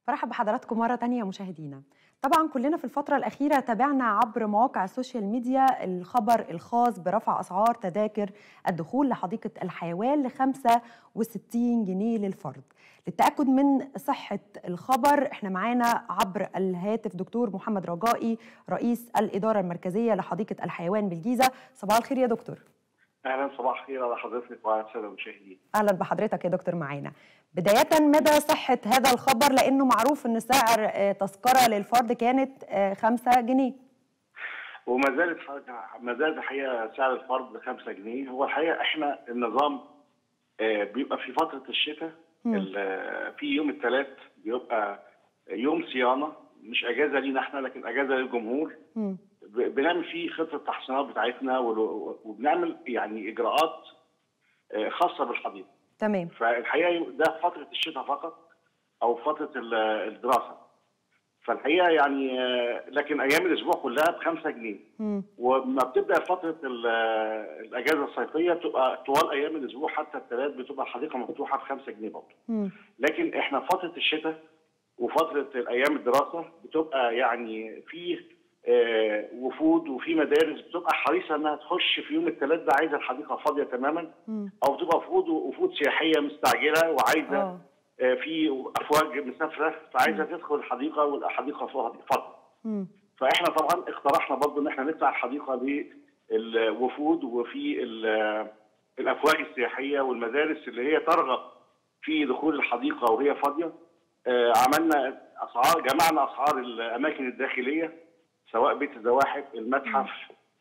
برحب بحضراتكم مرة تانية مشاهدينا طبعا كلنا في الفترة الأخيرة تابعنا عبر مواقع السوشيال ميديا الخبر الخاص برفع أسعار تذاكر الدخول لحديقة الحيوان ل 65 جنيه للفرد للتأكد من صحة الخبر احنا معانا عبر الهاتف دكتور محمد رجائي رئيس الإدارة المركزية لحديقة الحيوان بالجيزة صباح الخير يا دكتور اهلا صباح الخير على حضرتك وعلى الساده المشاهدين اهلا بحضرتك يا دكتور معانا بدايه مدى صحه هذا الخبر لانه معروف ان سعر آه، تذكره للفرد كانت 5 جنيه وما زالت ما زالت الحقيقه سعر الفرد ب 5 جنيه هو الحقيقه احنا النظام آه، بيبقى في فتره الشتاء في يوم الثلاث بيبقى يوم صيانه مش اجازه لينا احنا لكن اجازه للجمهور م. بنعمل فيه خطه التحصينات بتاعتنا وبنعمل يعني اجراءات آه، خاصه بالحديقه. تمام. فالحقيقه ده فتره الشتاء فقط او فتره الدراسه. فالحقيقه يعني آه، لكن ايام الاسبوع كلها ب 5 جنيه. وما بتبدا فتره الاجازه الصيفيه بتبقى طوال ايام الاسبوع حتى الثلاث بتبقى الحديقه مفتوحه ب 5 جنيه برضه. لكن احنا فتره الشتاء وفتره الايام الدراسه بتبقى يعني في آه، وفود وفي مدارس بتبقى حريصه انها تخش في يوم الثلاث ده عايزه الحديقه فاضيه تماما او بتبقى وفود وفود سياحيه مستعجله وعايزه أوه. آه، في افواج مسافره فعايزه تدخل الحديقه والحديقه فاضيه فاحنا طبعا اقترحنا برضه ان احنا نفتح الحديقه للوفود وفي الافواج السياحيه والمدارس اللي هي ترغب في دخول الحديقه وهي فاضيه آه، عملنا اسعار جمعنا اسعار الاماكن الداخليه سواء بيت الزواحف المتحف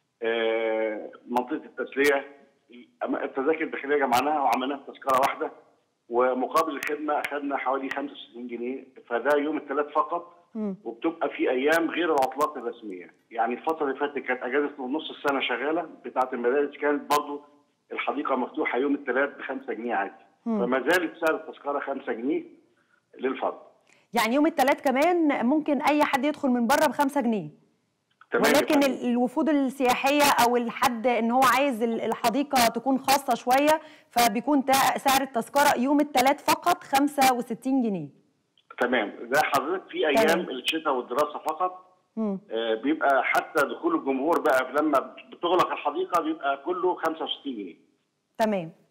آه، منطقه التسليه التذاكر الداخليه جمعناها وعملناها تذكره واحده ومقابل الخدمه اخذنا حوالي 65 جنيه فده يوم الثلاث فقط وبتبقى في ايام غير العطلات الرسميه يعني الفتره اللي فاتت كانت اجازه نص السنه شغاله بتاعه المدارس كانت برضه الحديقه مفتوحه يوم الثلاث ب 5 جنيه عادي فما زالت سعر التذكره 5 جنيه للفرد يعني يوم الثلاث كمان ممكن اي حد يدخل من بره ب 5 جنيه ولكن الوفود السياحيه او الحد ان هو عايز الحديقه تكون خاصه شويه فبيكون سعر التذكره يوم الثلاث فقط 65 جنيه تمام ده حضرتك في ايام تمام. الشتاء والدراسه فقط آه بيبقى حتى دخول الجمهور بقى لما بتغلق الحديقه بيبقى كله 65 جنيه تمام